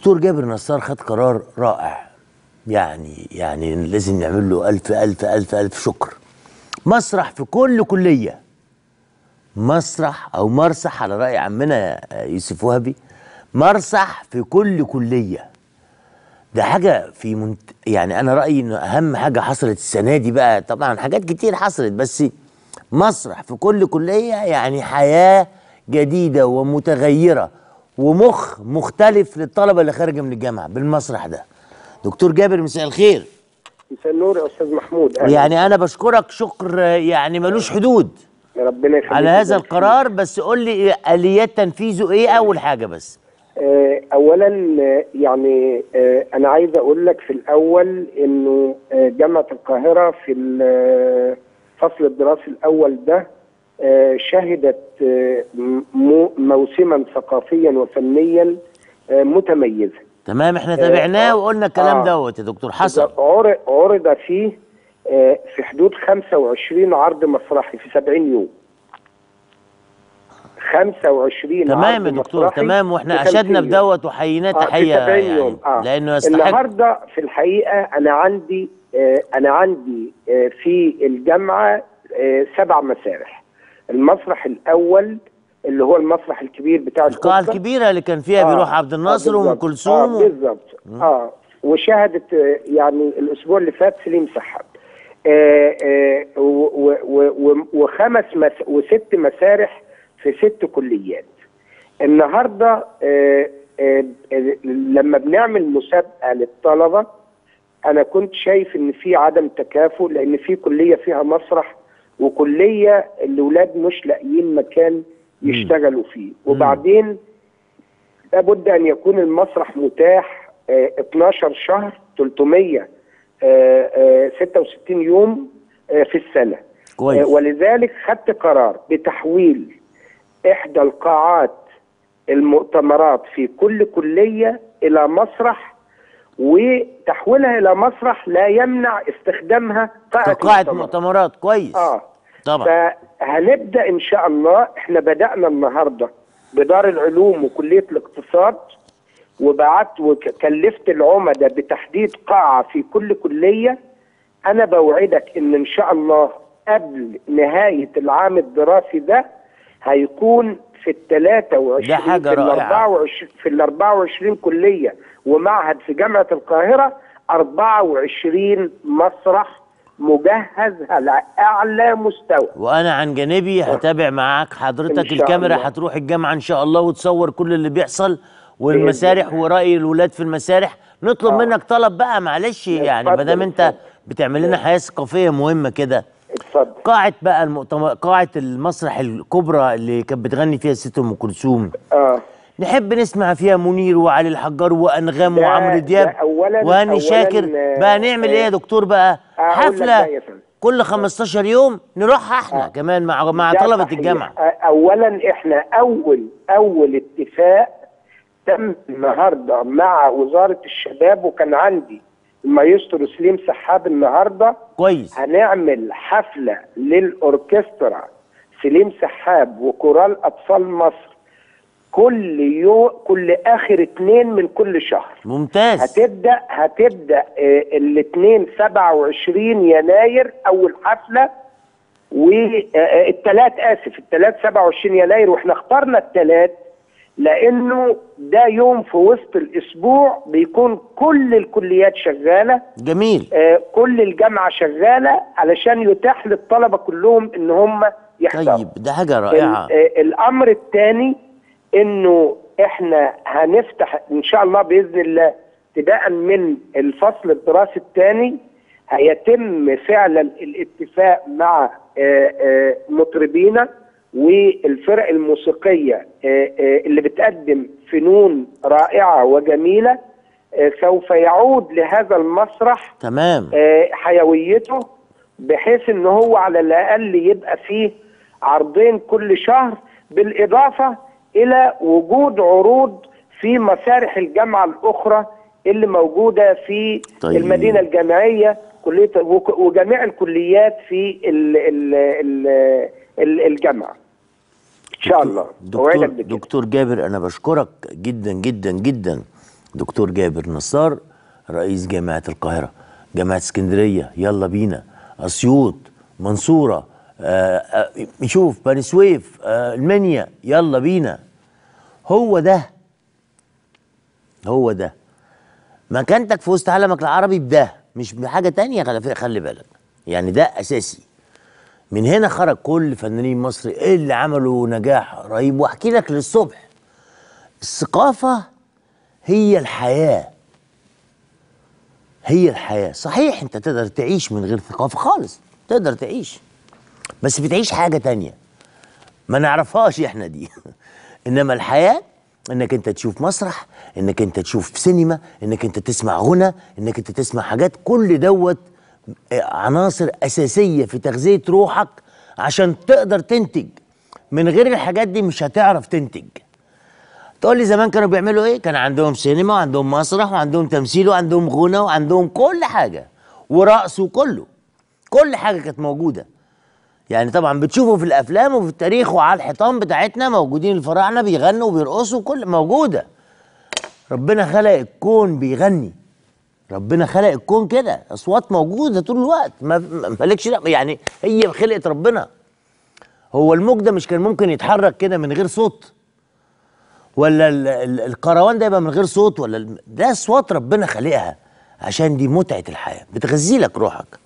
دكتور جابر نصار خد قرار رائع يعني يعني لازم نعمل له ألف ألف ألف ألف شكر مسرح في كل كلية مسرح أو مرسح على رأي عمنا يوسف وهبي مرسح في كل كلية ده حاجة في منت... يعني أنا رأيي إنه أهم حاجة حصلت السنة دي بقى طبعا حاجات كتير حصلت بس مسرح في كل كلية يعني حياة جديدة ومتغيرة ومخ مختلف للطلبة اللي خارجة من الجامعة بالمسرح ده دكتور جابر مساء الخير مساء النور يا استاذ محمود أهلاً. يعني أنا بشكرك شكر يعني ملوش حدود ربنا يخليك على هذا ويبارك القرار بس قول لي آليات تنفيذه إيه أول حاجة بس آه، اولا آه، يعني آه، انا عايز اقول لك في الاول انه آه، جامعه القاهره في الفصل الدراسي الاول ده آه، شهدت آه، م- موسما ثقافيا وفنيا آه، متميزا تمام احنا تابعناه آه، وقلنا الكلام آه. دوت يا دكتور حصل عر- عرض فيه آه، في حدود 25 عرض مسرحي في 70 يوم 25 تمام عرض يا دكتور مسرحي تمام واحنا في 50 اشدنا يوم. بدوت وحييناه آه، في تحيه 70 يعني يوم آه. لانه يستحق النهارده في الحقيقه انا عندي آه انا عندي آه في الجامعه آه سبع مسارح المسرح الاول اللي هو المسرح الكبير بتاع القاعه القبة. الكبيره اللي كان فيها آه، بيروح عبد الناصر آه، وام بالظبط. كلثوم اه و... بالظبط اه وشاهدت آه، يعني الاسبوع اللي فات سليم سحاب آه آه و- و- و- و- وخمس مس وست مسارح في ست كليات النهارده آه آه آه، لما بنعمل مسابقه للطلبه انا كنت شايف ان في عدم تكافؤ لان في كليه فيها مسرح وكليه الاولاد مش لاقيين مكان يشتغلوا فيه وبعدين لابد ان يكون المسرح متاح آه، 12 شهر 366 يوم آه، في السنه كويس. آه، ولذلك خدت قرار بتحويل احدى القاعات المؤتمرات في كل كليه الى مسرح وتحويلها الى مسرح لا يمنع استخدامها قاعه كقاعه مؤتمرات. مؤتمرات كويس اه طبعا فهنبدا ان شاء الله احنا بدانا النهارده بدار العلوم وكليه الاقتصاد وبعت وكلفت العمدة بتحديد قاعه في كل كليه انا بوعدك ان ان شاء الله قبل نهايه العام الدراسي ده هيكون في ال 23 ده حاجة في ال رائعة. 24 في ال 24 كليه ومعهد في جامعه القاهره 24 مسرح مجهز على اعلى مستوى وانا عن جانبي هتابع معاك حضرتك إن شاء الكاميرا الله. هتروح الجامعه ان شاء الله وتصور كل اللي بيحصل والمسارح وراي الولاد في المسارح نطلب آه. منك طلب بقى معلش يعني ما اتفضل، دام انت اتفضل. بتعمل لنا حياه ثقافيه مهمه كده اتفضل قاعه بقى المؤتمر قاعه المسرح الكبرى اللي كانت بتغني فيها ست ام كلثوم اه نحب نسمع فيها منير وعلي الحجار وانغام ده- وعمرو ده دياب أولاً- وهاني أولاً، شاكر آه، بقى نعمل ايه يا آه، دكتور بقى أقول لك حفله بقى يا فندم. كل 15 يوم نروحها احنا كمان مع مع ده طلبه صحيح. الجامعه آه، اولا احنا اول اول اتفاق تم النهارده مع وزاره الشباب وكان عندي المايسترو سليم سحاب النهارده كويس هنعمل حفله للاوركسترا سليم سحاب وكورال اطفال مصر كل يوم كل اخر اتنين من كل شهر ممتاز هتبدا هتبدا الاثنين 27 يناير اول حفله والثلاث اسف الثلاث 27 يناير واحنا اخترنا الثلاث لانه ده يوم في وسط الاسبوع بيكون كل الكليات شغاله جميل آه، كل الجامعه شغاله علشان يتاح للطلبه كلهم ان هم يحضروا طيب ده حاجه رائعه ال- آه، الامر الثاني انه احنا هنفتح ان شاء الله باذن الله ابتداء من الفصل الدراسي الثاني هيتم فعلا الاتفاق مع آه، آه، مطربينا والفرق الموسيقيه آه، آه، اللي بتقدم فنون رائعه وجميله آه، سوف يعود لهذا المسرح تمام آه، حيويته بحيث ان هو على الاقل يبقى فيه عرضين كل شهر بالاضافه الى وجود عروض في مسارح الجامعه الاخرى اللي موجوده في طيب. طيب. المدينه الجامعيه كليه وك- وجميع الكليات في ال ال ال ال الجامعه ان شاء الله دكتور أوعدك بكده. دكتور جابر انا بشكرك جدا جدا جدا دكتور جابر نصار رئيس جامعة القاهرة جامعة اسكندرية يلا بينا أسيوط منصورة آه آه شوف بني سويف آه المنيا يلا بينا هو ده هو ده مكانتك في وسط عالمك العربي بده مش بحاجة تانية خلي خلي بالك يعني ده أساسي من هنا خرج كل فنانين مصر اللي عملوا نجاح رهيب واحكي لك للصبح الثقافة هي الحياة هي الحياة صحيح انت تقدر تعيش من غير ثقافة خالص تقدر تعيش بس بتعيش حاجة تانية ما نعرفهاش احنا دي انما الحياة انك انت تشوف مسرح انك انت تشوف سينما انك انت تسمع غنى انك انت تسمع حاجات كل دوت عناصر اساسية في تغذية روحك عشان تقدر تنتج من غير الحاجات دي مش هتعرف تنتج تقول لي زمان كانوا بيعملوا ايه كان عندهم سينما وعندهم مسرح وعندهم تمثيل وعندهم غنى وعندهم كل حاجة ورقص وكله كل حاجة كانت موجودة يعني طبعا بتشوفوا في الافلام وفي التاريخ وعلى الحيطان بتاعتنا موجودين الفراعنه بيغنوا وبيرقصوا كل موجوده ربنا خلق الكون بيغني ربنا خلق الكون كده اصوات موجوده طول الوقت ما مالكش لا يعني هي خلقه ربنا هو الموج ده مش كان ممكن يتحرك كده من غير صوت ولا ال ال الكروان ده يبقى من غير صوت ولا ال- ده اصوات ربنا خلقها عشان دي متعه الحياه بتغذي لك روحك